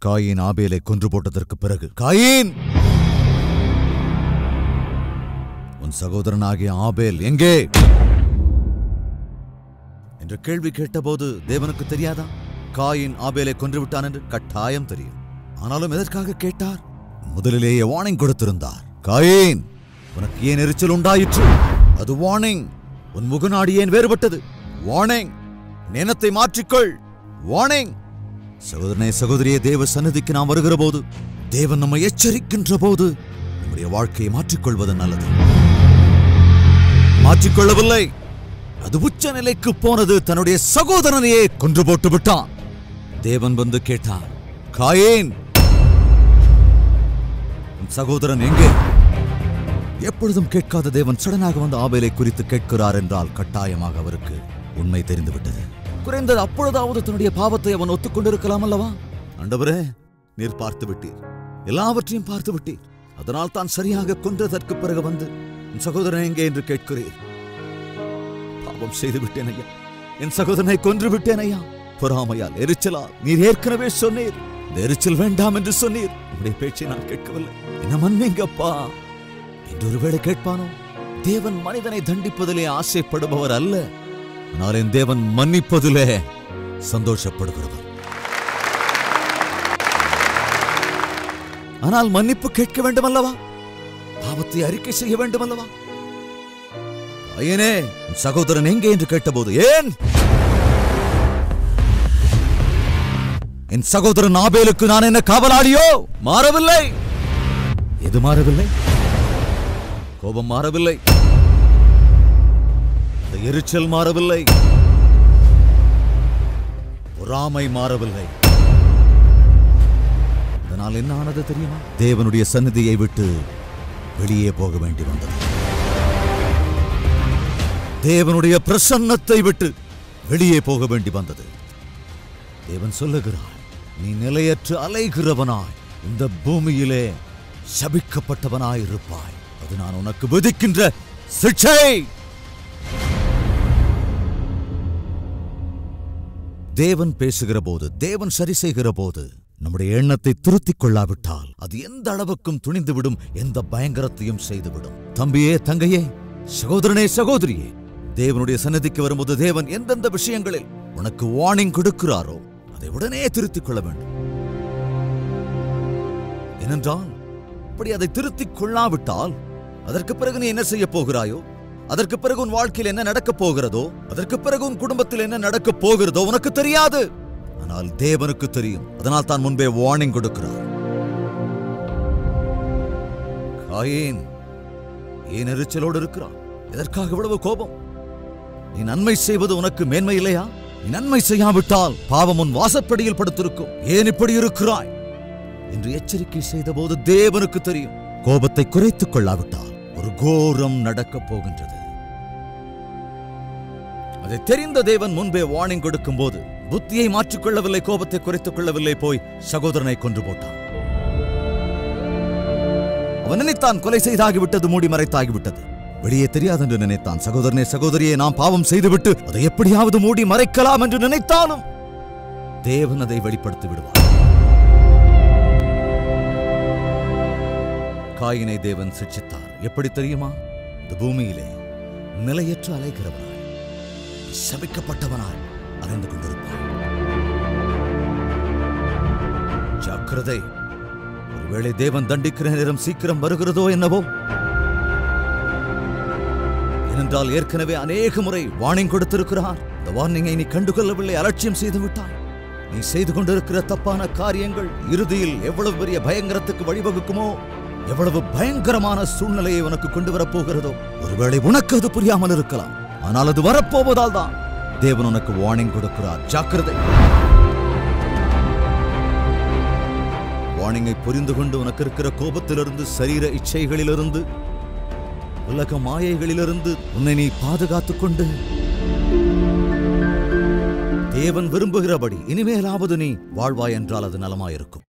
coin ஆபேலை கொன்று போட்டதற்கு பிறகு coin உன் சகோதரனாகிய ஆபேல் எங்கே என்ற கேள்வி கேட்டபோது தேவனுக்கு தெரியாதா காயின் ஆபேலை கொன்று விட்டான் என்று கட்டாயம் தெரியும் ஆனாலும் எதற்காக கேட்டார் முதலிலேயே வார்னிங் கொடுத்திருந்தார் காயின் உனக்கு ஏன் எரிச்சல் உண்டாயிற்று அது வார்னிங் உன் முகநாடி ஏன் வேறுபட்டது வார்னிங் நேனத்தை மாற்றிக்கொள் வார்னிங் சகோதரனே சகோதரியே தேவ சன்னதிக்கு நாம் வருகிற போது தேவன் நம்மை எச்சரிக்கின்ற போது நம்முடைய வாழ்க்கையை மாற்றிக்கொள்வது நல்லது மாற்றிக்கொள்ளவில்லை அது உச்ச நிலைக்கு போனது தன்னுடைய சகோதரனையே கொன்று போட்டு விட்டான் தேவன் வந்து கேட்டார் காயேன் உன் சகோதரன் எங்கே எப்பொழுதும் கேட்காத தேவன் சடனாக வந்து ஆபேலை குறித்து கேட்கிறார் என்றால் கட்டாயமாக அவருக்கு உண்மை தெரிந்துவிட்டது குறைந்தது அப்பொழுதாவது தன்னுடைய பாவத்தை அவன் ஒத்துக்கொண்டிருக்கலாம் அல்லவா ஆண்டவரே நீர் பார்த்து விட்டீர் எல்லாவற்றையும் பார்த்து விட்டீர் அதனால் தான் சரியாக கொன்றதற்கு பிறகு வந்து உன் சகோதரன் எங்கே என்று கேட்கிறீர் பாவம் செய்து விட்டேன் ஐயா என் சகோதரனை கொன்று விட்டேன் ஐயா பொறாமையால் எரிச்சலால் நீர் ஏற்கனவே சொன்னீர் இந்த எரிச்சல் வேண்டாம் என்று சொன்னீர் உங்களுடைய பேச்சை நான் கேட்கவில்லை என்ன மன்னிங்கப்பா என்று ஒருவேளை கேட்பானோ தேவன் மனிதனை தண்டிப்பதிலே ஆசைப்படுபவர் அல்ல ஆனால் என் தேவன் மன்னிப்பதிலே சந்தோஷப்படுகிறவர் ஆனால் மன்னிப்பு கேட்க வேண்டும் அல்லவா பாவத்தை அறிக்கை செய்ய வேண்டும் அல்லவா ஐயனே உன் சகோதரன் எங்கே என்று கேட்டபோது ஏன் என் சகோதரன் ஆபேலுக்கு நான் என்ன காவலாளியோ மாறவில்லை எது மாறவில்லை கோபம் மாறவில்லை அந்த எரிச்சல் மாறவில்லை பொறாமை மாறவில்லை அதனால் என்ன ஆனது தெரியுமா தேவனுடைய சந்நிதியை விட்டு வெளியே போக வேண்டி வந்தது தேவனுடைய பிரசன்னத்தை விட்டு வெளியே போக வேண்டி வந்தது தேவன் சொல்லுகிறார் நீ நிலையற்று அலைகிறவனாய் இந்த பூமியிலே சபிக்கப்பட்டவனாய் இருப்பாய் அது நான் உனக்கு விதிக்கின்ற சிக்ஷை தேவன் பேசுகிற போது தேவன் சரி செய்கிற போது நம்முடைய எண்ணத்தை திருத்திக் கொள்ளாவிட்டால் அது எந்த அளவுக்கும் துணிந்துவிடும் எந்த பயங்கரத்தையும் செய்துவிடும் தம்பியே தங்கையே சகோதரனே சகோதரியே தேவனுடைய சன்னதிக்கு வரும்போது தேவன் எந்தெந்த விஷயங்களில் உனக்கு வார்னிங் கொடுக்கிறாரோ அதை உடனே திருத்திக் கொள்ள வேண்டும் ஏனென்றால் அப்படி அதை திருத்திக் கொள்ளாவிட்டால் அதற்கு பிறகு நீ என்ன செய்ய போகிறாயோ அதற்கு பிறகு உன் வாழ்க்கையில் என்ன நடக்கப் போகிறதோ அதற்கு பிறகு உன் குடும்பத்தில் என்ன நடக்கப் போகிறதோ உனக்கு தெரியாது ஆனால் தேவனுக்கு தெரியும் அதனால் தான் முன்பே வார்னிங் கொடுக்கிறார் காயேன் ஏன் எரிச்சலோடு இருக்கிறான் எதற்காக இவ்வளவு கோபம் நீ நன்மை செய்வது உனக்கு மேன்மை இல்லையா நீ நன்மை செய்யாவிட்டால் பாவம் உன் வாசப்படியில் படுத்திருக்கும் ஏன் இப்படி இருக்கிறாய் என்று எச்சரிக்கை செய்தபோது தேவனுக்கு தெரியும் கோபத்தை குறைத்துக் கொள்ளாவிட்டால் ஒரு கோரம் நடக்கப் போகின்றது அதை தெரிந்த தேவன் முன்பே வார்னிங் கொடுக்கும் போது புத்தியை மாற்றிக்கொள்ளவில்லை கோபத்தை குறைத்துக் கொள்ளவில்லை போய் சகோதரனை கொன்று போட்டான் அவன் நினைத்தான் கொலை செய்தாகிவிட்டது மூடி மறைத்தாகிவிட்டது வெளியே தெரியாது என்று நினைத்தான் சகோதரனே சகோதரியை நாம் பாவம் செய்துவிட்டு அதை எப்படியாவது மூடி மறைக்கலாம் என்று நினைத்தாலும் தேவன் அதை வெளிப்படுத்தி விடுவார் காயினை தேவன் சிட்சித்தார் எப்படி தெரியுமா இந்த பூமியிலே நிலையற்று அலைகிறவனாய் சபிக்கப்பட்டவனாய் அலைந்து கொண்டிருப்பாய் ஜாக்கிரதை ஒருவேளை தேவன் தண்டிக்கிற நேரம் சீக்கிரம் வருகிறதோ என்னவோ ஏனென்றால் ஏற்கனவே அநேக முறை வார்னிங் கொடுத்திருக்கிறார் இந்த வார்னிங்கை நீ கண்டுகொள்ளவில்லை அலட்சியம் செய்து விட்டாய் நீ செய்து கொண்டிருக்கிற தப்பான காரியங்கள் இறுதியில் எவ்வளவு பெரிய பயங்கரத்துக்கு வழிவகுக்குமோ எவ்வளவு பயங்கரமான சூழ்நிலையை உனக்கு கொண்டு வரப்போகிறதோ ஒருவேளை உனக்கு அது புரியாமல் இருக்கலாம் ஆனால் அது வரப்போவதால் தான் தேவன் உனக்கு வார்னிங் கொடுக்கிறார் ஜாக்கிரதை வார்னிங்கை புரிந்து கொண்டு உனக்கு இருக்கிற கோபத்திலிருந்து சரீர இச்சைகளிலிருந்து உலக மாயைகளிலிருந்து உன்னை நீ பாதுகாத்துக் கொண்டு தேவன் விரும்புகிறபடி இனிமேலாவது நீ வாழ்வாய் என்றால் அது நலமாயிருக்கும்